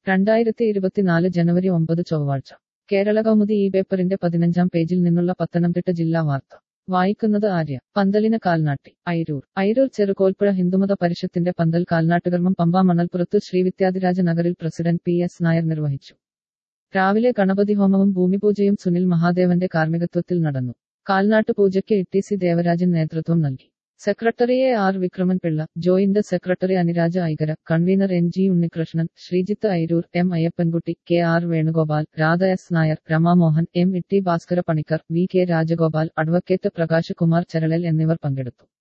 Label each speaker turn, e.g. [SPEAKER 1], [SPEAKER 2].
[SPEAKER 1] രണ്ടായിരത്തി ഇരുപത്തിനാല് ജനുവരി ഒമ്പത് ചൊവ്വാഴ്ച കേരള കൗമുദി ഈ പേപ്പറിന്റെ പതിനഞ്ചാം പേജിൽ നിന്നുള്ള പത്തനംതിട്ട ജില്ലാ വാർത്ത വായിക്കുന്നത് ആര്യ പന്തലിന് കാൽനാട്ടി ഐരൂർ ഐരൂർ ചെറുകോൽപ്പുഴ ഹിന്ദുമത പരിഷത്തിന്റെ പന്തൽ കാൽനാട്ടുകർമ്മം പമ്പ മണൽപ്പുറത്ത് ശ്രീവിദ്യാധിരാജ നഗറിൽ പ്രസിഡന്റ് പി എസ് നായർ നിർവഹിച്ചു രാവിലെ ഗണപതി ഹോമവും ഭൂമിപൂജയും സുനിൽ മഹാദേവന്റെ കാർമ്മികത്വത്തിൽ നടന്നു കാൽനാട്ടു പൂജയ്ക്ക് ഇ ടി സി ദേവരാജൻ നേതൃത്വം നൽകി secretary A R Vikraman Pillai joint secretary Aniraja Aikara convener N G Unnikrishnan Sreejith Airoor M Ayyappankutty K R Venugopal Radha S Nair Ramamohan M E T Bhaskara Panicker V K Rajagopal advocate Prakash Kumar Charalal എന്നിവർ പങ്കെടുത്തു